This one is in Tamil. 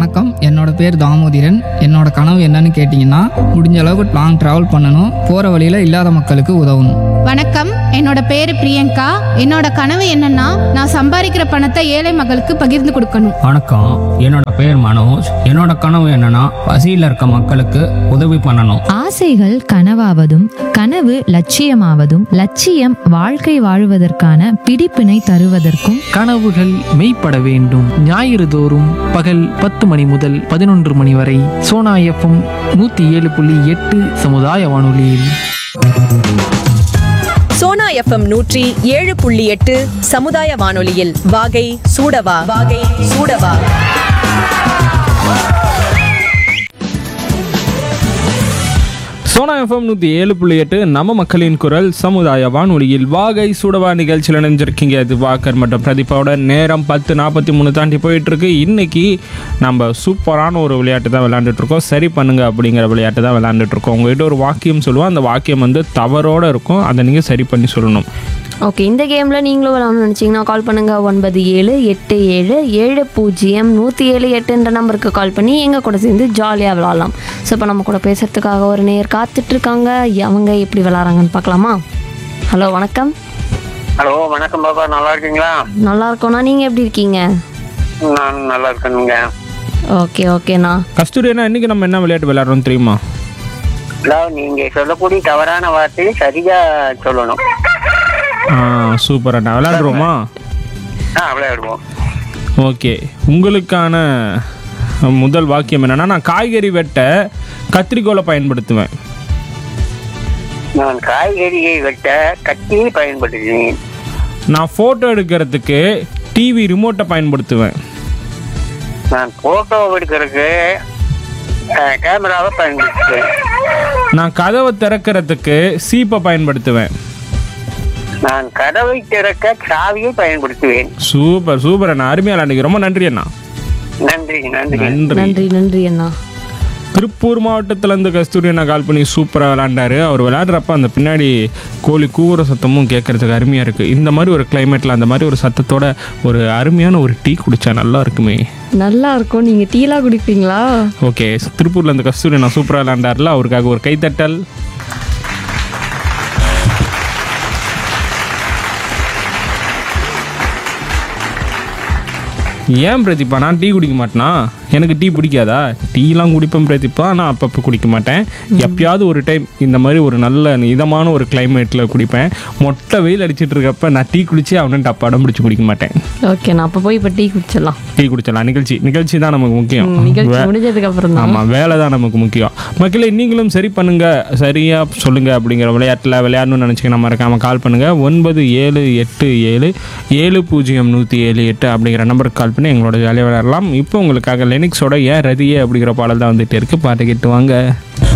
வணக்கம் என்னோட பேர் தாமோதிரன் என்னோட கனவு என்னன்னு கேட்டிங்கன்னா முடிஞ்ச அளவுக்கு லாங் ட்ராவல் பண்ணணும் போகிற வழியில் இல்லாத மக்களுக்கு உதவணும் வணக்கம் என்னோட பேரு பிரியங்கா என்னோட கனவு என்னன்னா நான் சம்பாதிக்கிற பணத்தை ஏழை மக்களுக்கு பகிர்ந்து கொடுக்கணும் வணக்கம் என்னோட பேர் மனோஜ் என்னோட கனவு என்னன்னா பசியில் இருக்க மக்களுக்கு உதவி பண்ணணும் ஆசைகள் கனவாவதும் கனவு லட்சியமாவதும் லட்சியம் வாழ்க்கை வாழுவதற்கான பிடிப்பினை தருவதற்கும் கனவுகள் மெய்ப்பட வேண்டும் ஞாயிறு தோறும் பகல் பத்து மணி முதல் பதினொன்று மணி வரை சோனா எஃப்எம் நூற்றி ஏழு புள்ளி எட்டு சமுதாய வானொலியில் சோனா எஃப்எம் நூற்றி ஏழு புள்ளி எட்டு சமுதாய வானொலியில் வாகை சூடவா வாகை சூடவா சோனா எஃப்எம் நூற்றி ஏழு புள்ளி எட்டு நம்ம மக்களின் குரல் சமுதாய வானொலியில் வாகை சுடவா நிகழ்ச்சியில் இணைஞ்சிருக்கீங்க இது வாக்கர் மற்றும் பிரதீபாவோட நேரம் பத்து நாற்பத்தி மூணு தாண்டி போயிட்டு இருக்கு இன்னைக்கு நம்ம சூப்பரான ஒரு விளையாட்டு தான் விளையாண்டுட்டு இருக்கோம் சரி பண்ணுங்க அப்படிங்கிற விளையாட்டு தான் விளையாண்டுட்டு இருக்கோம் உங்ககிட்ட ஒரு வாக்கியம் சொல்லுவோம் அந்த வாக்கியம் வந்து தவறோட இருக்கும் அதை நீங்கள் சரி பண்ணி சொல்லணும் ஓகே இந்த கேமில் நீங்களும் விளாடணும்னு நினச்சிங்கன்னா கால் பண்ணுங்கள் ஒன்பது ஏழு எட்டு ஏழு ஏழு பூஜ்ஜியம் நூற்றி ஏழு எட்டுன்ற நம்பருக்கு கால் பண்ணி எங்கள் கூட சேர்ந்து ஜாலியாக விளாட்லாம் ஸோ இப்போ நம்ம கூட பேசுகிறதுக்காக ஒரு நேர் காத்துட்ருக்காங்க அவங்க எப்படி விளாட்றாங்கன்னு பார்க்கலாமா ஹலோ வணக்கம் ஹலோ வணக்கம் பாப்பா நல்லா இருக்கீங்களா நல்லா இருக்கோண்ணா நீங்கள் எப்படி இருக்கீங்க நான் நல்லா இருக்கேனுங்க ஓகே ஓகேண்ணா கஸ்தூரி அண்ணா இன்னைக்கு நம்ம என்ன விளையாட்டு விளையாடுறோம் தெரியுமா அதாவது நீங்க சொல்லக்கூடிய தவறான வார்த்தையை சரியா சொல்லணும் ஆ சூப்பர் அண்ணா விளையாடுறோமா ஆ விளையாடுவோம் ஓகே உங்களுக்கான முதல் வாக்கியம் என்னன்னா நான் காய்கறி வெட்ட கத்திரிக்கோலை பயன்படுத்துவேன் நான் காய்கறியை வெட்ட கத்தியை பயன்படுத்தினேன் நான் ஃபோட்டோ எடுக்கிறதுக்கு டிவி ரிமோட்டை பயன்படுத்துவேன் நான் போட்டோ எடுக்கிறதுக்கு அஹ், கேமராவை பயன்படுத்துவேன் நான் கதவை திறக்கிறதுக்கு சீப்பை பயன்படுத்துவேன் நான் கதவை திறக்க சாவியை பயன்படுத்துவேன் சூப்பர் சூப்பர் அண்ணா அருமையா விளையாண்டுங்க ரொம்ப நன்றி அண்ணா நன்றி நன்றி நன்றி நன்றி நன்றி அண்ணா திருப்பூர் மாவட்டத்திலேருந்து கஸ்தூரி அண்ணா கால் பண்ணி சூப்பராக விளாண்டாரு அவர் விளையாடுறப்ப அந்த பின்னாடி கோழி கூவுற சத்தமும் கேட்கறதுக்கு அருமையாக இருக்குது இந்த மாதிரி ஒரு கிளைமேட்டில் அந்த மாதிரி ஒரு சத்தத்தோட ஒரு அருமையான ஒரு டீ குடிச்சா நல்லா இருக்குமே நல்லா இருக்கும் நீங்கள் டீலாம் குடிப்பீங்களா ஓகே திருப்பூர்ல இருந்து கஸ்தூரி நான் சூப்பராக விளாண்டார்ல அவருக்காக ஒரு கைத்தட்டல் ஏன் பிரதீபா நான் டீ குடிக்க மாட்டேனா எனக்கு டீ பிடிக்காதா டீலாம் குடிப்பேன் பிரதீபா நான் அப்பப்போ குடிக்க மாட்டேன் எப்பயாவது ஒரு டைம் இந்த மாதிரி ஒரு நல்ல இதமான ஒரு கிளைமேட்டில் குடிப்பேன் மொட்டை வெயில் அடிச்சிட்டு இருக்கப்ப நான் டீ குடிச்சு அவனும் அடம் பிடிச்சி குடிக்க மாட்டேன் ஓகே நான் அப்போ போய் இப்போ டீ குடிச்சிடலாம் டீ குடிச்சலாம் நிகழ்ச்சி நிகழ்ச்சி தான் நமக்கு முக்கியம் நிகழ்ச்சி வே- முடிஞ்சதுக்கு அப்புறம் தான் ஆமாம் வேலை தான் நமக்கு முக்கியம் மக்களே நீங்களும் சரி பண்ணுங்க சரியா சொல்லுங்க அப்படிங்கிற விளையாட்டில் விளையாடணும்னு நினச்சிங்கன்னா மறக்காம கால் பண்ணுங்க ஒன்பது ஏழு எட்டு ஏழு ஏழு பூஜ்ஜியம் நூற்றி ஏழு எட்டு அப்படிங்கிற நம்பருக்கு கால் பண்ணி எங்களோட ஜாலியாக விளையாடலாம் இப்போ உங்களுக்காக லெனிக்ஸோட ஏன் ரதியே அப்படிங்கிற பாடல் தான் வந்துட்டு இருக்கு பாட்டு கேட்டு வாங்க